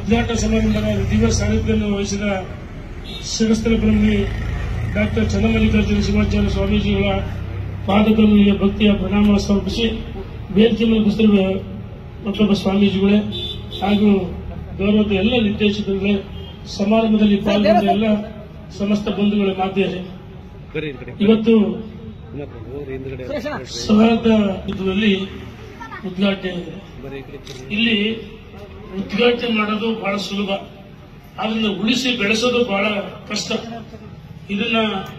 ಉದ್ಘಾಟನಾ ಸಮಾರಂಭದ ದಿವ್ಯ ಸಾನ್ನಿಧ್ಯವನ್ನು ವಹಿಸಿದ ಶಿರಸ್ಥಲ ಬ್ರಹ್ಮಿ ಡಾಕ್ಟರ್ ಚನ್ನಮಲ್ಲಿಕಾರ್ಜುನ ಶಿವಾಚಾರ್ಯ ಸ್ವಾಮೀಜಿಗಳ ಪಾದಕಗಳಿಗೆ ಭಕ್ತಿಯ ಪ್ರಣಾಮ ಸಮರ್ಪಿಸಿ ವೇದಿಕೆ ಮೇಲೆ ಕುಸಿರುವ ಮತ್ತೊಬ್ಬ ಸ್ವಾಮೀಜಿಗಳೇ ಹಾಗೂ ಗೌರವದ ಎಲ್ಲ ನಿರ್ದೇಶಕರುಗಳೇ ಸಮಾರಂಭದಲ್ಲಿ ಪಾಲ್ಗೊಂಡ ಎಲ್ಲ ಸಮಸ್ತ ಬಂಧುಗಳ ಮಾತೆಯರೇ ಬರ್ರಿ ಈ ಕಡೆ ಇವತ್ತು ಇನ್ನೊಬ್ರು ಹೋಗ್ರಿ ಹಿಂದ್ಗಡೆ ಸೌಹಾರ್ದ ಯುದ್ಧದಲ್ಲಿ ಉದ್ಘಾಟನೆ ಆಗಿದೆ ಬರ್ರಿ ಈ ಕಡೆ ಇಲ್ಲಿ ಉದ್ಘಾಟನೆ ಮಾಡೋದು ಬಹಳ ಸುಲಭ ಅದನ್ನ ಉಳಿಸಿ ಬೆಳೆಸೋದು ಬಹಳ ಕಷ್ಟ ಇದನ್ನ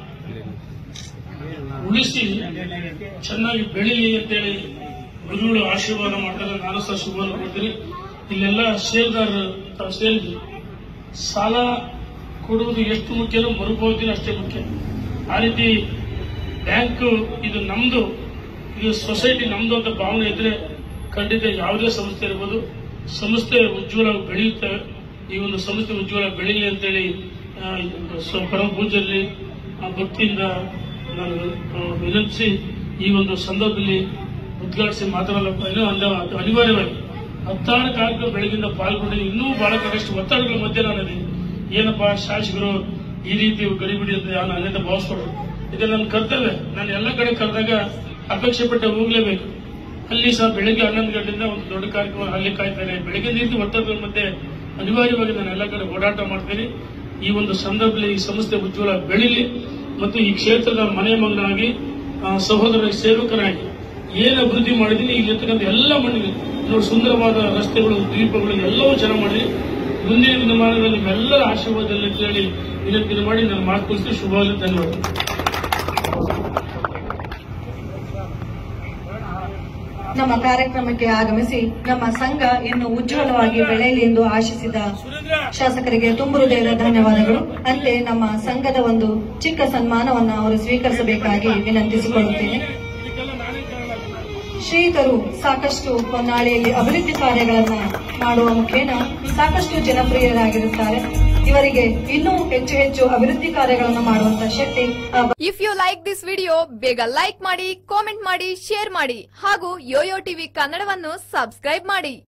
ಉಳಿಸಿ ಚೆನ್ನಾಗಿ ಬೆಳೀಲಿ ಅಂತೇಳಿ ಗುರುಗಳು ಆಶೀರ್ವಾದ ಮಾಡ್ತಾರೆ ನಾನು ಸಹ ಶುಭವನ್ನು ಕೊಡ್ತೀನಿ ಇಲ್ಲೆಲ್ಲ ಷೇರ್ದಾರರು ತಾವು ಸೇರಿದ್ರಿ ಸಾಲ ಕೊಡುವುದು ಎಷ್ಟು ಮುಖ್ಯನೋ ಮರುಪಾವತಿನೂ ಅಷ್ಟೇ ಮುಖ್ಯ ಆ ರೀತಿ ಬ್ಯಾಂಕ್ ಇದು ನಮ್ದು ಇದು ಸೊಸೈಟಿ ನಮ್ದು ಅಂತ ಭಾವನೆ ಇದ್ರೆ ಖಂಡಿತ ಯಾವುದೇ ಸಂಸ್ಥೆ ಇರ್ಬೋದು ಸಂಸ್ಥೆ ಉಜ್ವಲ ಬೆಳೆಯುತ್ತವೆ ಈ ಒಂದು ಸಂಸ್ಥೆ ಉಜ್ವಲ ಬೆಳೀಲಿ ಅಂತೇಳಿ ಆ, ಸ- ಪರಮ ಪೂಜೆಯಲ್ಲಿ ಆ, ಭಕ್ತಿಯಿಂದ ನಾನು ಆ, ವಿನಂತಿಸಿ ಈ ಒಂದು ಸಂದರ್ಭದಲ್ಲಿ ಉದ್ಘಾಟಿಸಿ ಮಾತಾಡಲ್ಲಪ್ಪ ಏನೋ ಅಂದ ಅದು ಅನಿವಾರ್ಯವಾಗಿ ಹತ್ತಾರು ಕಾರ್ಯಕ್ರಮ ಬೆಳಗಿಂದ ಪಾಲ್ಗೊಂಡು ಇನ್ನೂ ಬಹಳ ಕನಿಷ್ಠ ಒತ್ತಡಗಳ ಮಧ್ಯೆ ನಾನು ಅದೀನಿ. ಏನಪ್ಪಾ ಶಾಸಕರು ಈ ರೀತಿ ಗಡಿಬಿಡಿ ಅಂತ ನಾನು ಅನ್ಯತ ಭಾವಿಸ್ಕೊಡು ಇದು ನನ್ನ ಕರ್ತವ್ಯ ನಾನು ಎಲ್ಲ ಕಡೆ ಕರೆದಾಗ ಅಪೇಕ್ಷೆ ಪಟ್ಟೆ ಹೋಗ್ಲೇಬೇಕು ಅಲ್ಲಿ ಸಹ ಬೆಳಿಗ್ಗೆ ಹನ್ನೊಂದು ಗಂಟೆಯಿಂದ ಒಂದು ದೊಡ್ಡ ಕಾರ್ಯಕ್ರಮ ಅಲ್ಲಿ ಕಾಯ್ತಾರೆ ಬೆಳಗ್ಗೆ ರೀತಿ ಒತ್ತಡಗಳ ಮಧ್ಯೆ ಅನಿವಾರ್ಯವಾಗಿ ನಾನು ಎಲ್ಲ ಕಡೆ ಓಡಾಟ ಮಾಡ್ತೀನಿ ಈ ಒಂದು ಸಂದರ್ಭದಲ್ಲಿ ಈ ಸಂಸ್ಥೆ ಉಜ್ವಲ ಬೆಳೀಲಿ ಮತ್ತು ಈ ಕ್ಷೇತ್ರದ ಮನೆ ಮಗನಾಗಿ ಆ, ಸಹೋದರ ಸೇವಕನಾಗಿ ಏನು ಅಭಿವೃದ್ಧಿ ಮಾಡಿದ್ದೀನಿ ಇಲ್ಲಿರ್ತಕ್ಕಂಥ ಎಲ್ಲ ಮಣ್ಣಿಗೆ ನೋಡಿ ಸುಂದರವಾದ ರಸ್ತೆಗಳು ದ್ವೀಪಗಳು ಎಲ್ಲವೂ ಚೆನ್ನಾಗಿ ಮಾಡಿದ್ದೀನಿ ಮುಂದಿನ ದಿನಮಾನಗಳಲ್ಲಿ ನಿಮ್ಮೆಲ್ಲರ ಆಶೀರ್ವಾದದಲ್ಲಿ ಕೇಳಿ ವಿನಂತಿ ಮಾಡಿ ನಾನು ಮಾತು ಮುಗಿಸ್ತೀನಿ ಶುಭವಾಗಲಿ ಧನ್ಯವಾದ ನಮ್ಮ ಕಾರ್ಯಕ್ರಮಕ್ಕೆ ಆಗಮಿಸಿ ನಮ್ಮ ಸಂಘ ಇನ್ನು ಉಜ್ವಲವಾಗಿ ಬೆಳೆಯಲಿ ಎಂದು ಆಶಿಸಿದ ಶಾಸಕರಿಗೆ ತುಂಬು ಹೃದಯದ ಧನ್ಯವಾದಗಳು ಅಂತೆ ನಮ್ಮ ಸಂಘದ ಒಂದು ಚಿಕ್ಕ ಸನ್ಮಾನವನ್ನು ಅವರು ಸ್ವೀಕರಿಸಬೇಕಾಗಿ ವಿನಂತಿಸಿಕೊಳ್ಳುತ್ತೇನೆ ಶ್ರೀತರು ಸಾಕಷ್ಟು ಹೊನ್ನಾಳಿಯಲ್ಲಿ ಅಭಿವೃದ್ಧಿ ಕಾರ್ಯಗಳನ್ನ ಮಾಡುವ ಮುಖೇನ ಸಾಕಷ್ಟು ಜನಪ್ರಿಯರಾಗಿರುತ್ತಾರೆ ಇವರಿಗೆ ಇನ್ನೂ ಹೆಚ್ಚು ಹೆಚ್ಚು ಅಭಿವೃದ್ಧಿ ಕಾರ್ಯಗಳನ್ನು ಮಾಡುವಂತ ಶಕ್ತಿ ಆ if you like this video ಬೇಗ ಲೈಕ್ ಮಾಡಿ ಕಾಮೆಂಟ್ ಮಾಡಿ ಶೇರ್ ಮಾಡಿ ಹಾಗೂ ಯೋಯೋ ಟಿವಿ ಕನ್ನಡವನ್ನು ಸಬ್ಸ್ಕ್ರೈಬ್ ಮಾಡಿ